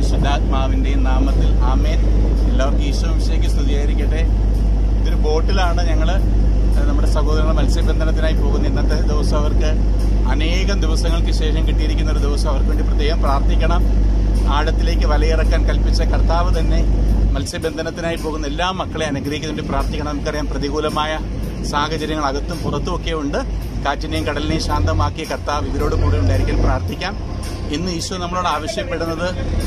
പരിശുദ്ധാത്മാവിന്റെയും നാമത്തിൽ ആമേൻ എല്ലാവർക്കും ഈശോ വിഷയ്ക്ക് സ്തുതിയായിരിക്കട്ടെ ഇതൊരു ബോട്ടിലാണ് ഞങ്ങള് നമ്മുടെ സഹോദരങ്ങൾ മത്സ്യബന്ധനത്തിനായി പോകുന്ന ഇന്നത്തെ ദിവസം അവർക്ക് അനേകം ദിവസങ്ങൾക്ക് ശേഷം കിട്ടിയിരിക്കുന്ന ഒരു ദിവസം അവർക്ക് വേണ്ടി പ്രത്യേകം പ്രാർത്ഥിക്കണം ആഴത്തിലേക്ക് വലയിറക്കാൻ കൽപ്പിച്ച കർത്താവ് തന്നെ മത്സ്യബന്ധനത്തിനായി പോകുന്ന എല്ലാ മക്കളെ അനുഗ്രഹിക്കുന്നതിന് വേണ്ടി പ്രാർത്ഥിക്കണം നമുക്കറിയാം പ്രതികൂലമായ സാഹചര്യങ്ങൾ അകത്തും പുറത്തും ഒക്കെ ഉണ്ട് കാറ്റിനെയും കടലിനെയും ശാന്തമാക്കിയ കർത്താവ് ഇവരോട് കൂടെ ഉണ്ടായിരിക്കാൻ പ്രാർത്ഥിക്കാം ഇന്ന് ഈശോ നമ്മളോട് ആവശ്യപ്പെടുന്നത്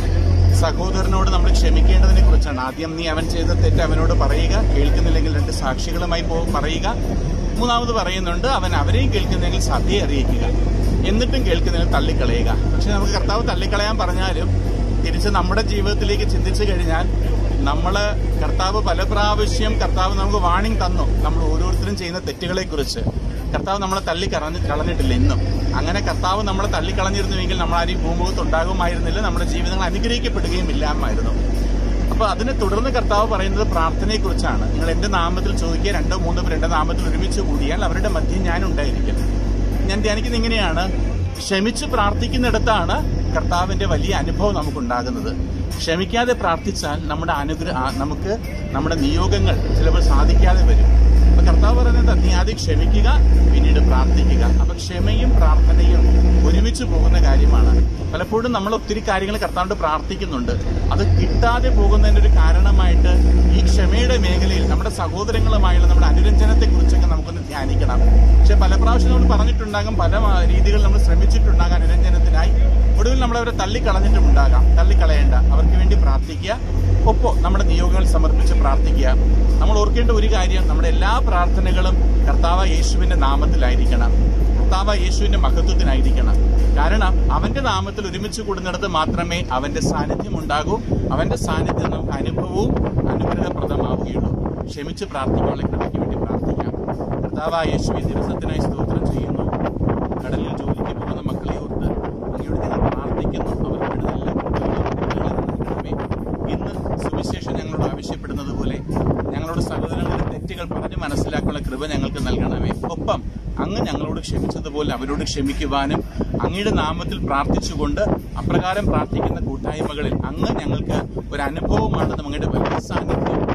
സഹോദരനോട് നമ്മൾ ക്ഷമിക്കേണ്ടതിനെ കുറിച്ചാണ് ആദ്യം നീ അവൻ ചെയ്ത തെറ്റ് അവനോട് പറയുക കേൾക്കുന്നില്ലെങ്കിൽ രണ്ട് സാക്ഷികളുമായി പോ പറയുക മൂന്നാമത് പറയുന്നുണ്ട് അവൻ അവരെയും കേൾക്കുന്നെങ്കിൽ സഭയെ അറിയിക്കുക എന്നിട്ടും കേൾക്കുന്നില്ല തള്ളിക്കളയുക പക്ഷെ നമുക്ക് കർത്താവ് തള്ളിക്കളയാൻ പറഞ്ഞാലും തിരിച്ച് നമ്മുടെ ജീവിതത്തിലേക്ക് ചിന്തിച്ചു കഴിഞ്ഞാൽ നമ്മള് കർത്താവ് പല പ്രാവശ്യം കർത്താവ് നമുക്ക് വാണിംഗ് തന്നു നമ്മൾ ഓരോരുത്തരും ചെയ്യുന്ന തെറ്റുകളെ കുറിച്ച് കർത്താവ് നമ്മളെ തള്ളി കളഞ്ഞ് കളഞ്ഞിട്ടില്ല ഇന്നും അങ്ങനെ കർത്താവ് നമ്മളെ തള്ളിക്കളഞ്ഞിരുന്നുവെങ്കിൽ നമ്മൾ ആരും ഭൂമുഖത്ത് ഉണ്ടാകുമായിരുന്നില്ല നമ്മുടെ ജീവിതങ്ങൾ അനുഗ്രഹിക്കപ്പെടുകയും ഇല്ലാമായിരുന്നു അപ്പൊ അതിനെ തുടർന്ന് കർത്താവ് പറയുന്നത് പ്രാർത്ഥനയെ കുറിച്ചാണ് നിങ്ങൾ എന്റെ നാമത്തിൽ ചോദിക്കുക രണ്ടോ മൂന്നോ പേർ എന്റെ നാമത്തിൽ ഒരുമിച്ച് കൂടിയാൽ അവരുടെ മധ്യം ഞാൻ ഉണ്ടായിരിക്കും ഞാൻ ധ്യാനിക്കുന്നത് ഇങ്ങനെയാണ് ക്ഷമിച്ച് പ്രാർത്ഥിക്കുന്നിടത്താണ് കർത്താവിന്റെ വലിയ അനുഭവം നമുക്കുണ്ടാകുന്നത് ക്ഷമിക്കാതെ പ്രാർത്ഥിച്ചാൽ നമ്മുടെ അനുഗ്രഹ ആ, നമുക്ക് നമ്മുടെ നിയോഗങ്ങൾ ചിലപ്പോൾ സാധിക്കാതെ വരും അപ്പൊ കർത്താവ് പറയുന്നത് നീ ആദ്യം ക്ഷമിക്കുക പിന്നീട് പ്രാർത്ഥിക്കുക അപ്പൊ ക്ഷമയും പ്രാർത്ഥനയും ഒരുമിച്ച് പോകുന്ന കാര്യമാണ് പലപ്പോഴും നമ്മൾ ഒത്തിരി കാര്യങ്ങൾ കർത്താവിനോട് പ്രാർത്ഥിക്കുന്നുണ്ട് അത് കിട്ടാതെ പോകുന്നതിന്റെ ഒരു കാരണമായിട്ട് ഈ ക്ഷമയുടെ മേഖലയിൽ നമ്മുടെ സഹോദരങ്ങളുമായുള്ള നമ്മുടെ അനുരഞ്ജനത്തെ കുറിച്ചൊക്കെ നമുക്കൊന്ന് ധ്യാനിക്കണം പക്ഷെ പല പ്രാവശ്യം നമ്മൾ പറഞ്ഞിട്ടുണ്ടാകും പല ആ, രീതികളിൽ നമ്മൾ ശ്രമിച്ചിട്ടുണ്ടാകാം അനുരഞ്ജനത്തിനായി ഒടുവിൽ നമ്മൾ അവരെ തള്ളിക്കളഞ്ഞിട്ടുമുണ്ടാകാം തള്ളിക്കളയേണ്ട അവർക്ക് വേണ്ടി പ്രാർത്ഥിക്കുക ഒപ്പം നമ്മുടെ നിയോഗങ്ങൾ സമർപ്പിച്ച് പ്രാർത്ഥിക്കുക നമ്മൾ ഓർക്കേണ്ട ഒരു കാര്യം നമ്മുടെ എല്ലാ പ്രാർത്ഥനകളും കർത്താവ് യേശുവിന്റെ നാമത്തിലായിരിക്കണം കർത്താവ് യേശുവിന്റെ മഹത്വത്തിനായിരിക്കണം കാരണം അവന്റെ നാമത്തിൽ ഒരുമിച്ച് കൂടുന്നിടത്ത് മാത്രമേ അവന്റെ സാന്നിധ്യം ഉണ്ടാകൂ അവന്റെ സാന്നിധ്യം നമുക്ക് അനുഭവവും അനുഗ്രഹപ്രദമാവുകയുള്ളൂ ക്ഷമിച്ച് പ്രാർത്ഥിക്കാനുള്ള കൃപയ്ക്ക് വേണ്ടി പ്രാർത്ഥിക്കാം കർത്താവ് യേശുവെ ദിവസത്തിനായി സ്തോത്രം ചെയ്യുന്നു കടലിൽ ജോലിക്ക് പോകുന്ന മക്കളെ ഓർത്ത് അങ്ങയോട് ഞങ്ങൾ പ്രാർത്ഥിക്കുന്നു അവർക്ക് വേണ്ടി നല്ല കൃപകളും അനുഗ്രഹങ്ങളും നൽകണമേ. ഇന്ന് സുവിശേഷം ഞങ്ങളോട് ആവശ്യപ്പെടുന്നത് പോലെ ഞങ്ങളോട് സഹോദരങ്ങളുടെ തെറ്റുകൾ പറഞ്ഞ് മനസ്സിലാക്കാനുള്ള കൃപ ഞങ്ങൾക്ക് നൽകണമേ ഒപ്പം അങ്ങ് ഞങ്ങളോട് ക്ഷമിച്ചതുപോലെ അവരോട് ക്ഷമിക്കുവാനും അങ്ങയുടെ നാമത്തിൽ പ്രാർത്ഥിച്ചുകൊണ്ട് അപ്രകാരം പ്രാർത്ഥിക്കുന്ന കൂട്ടായ്മകളിൽ അങ്ങ് ഞങ്ങൾക്ക് ഒരു അനുഭവമാണെന്ന് അങ്ങയുടെ വലിയ സാന്നിധ്യം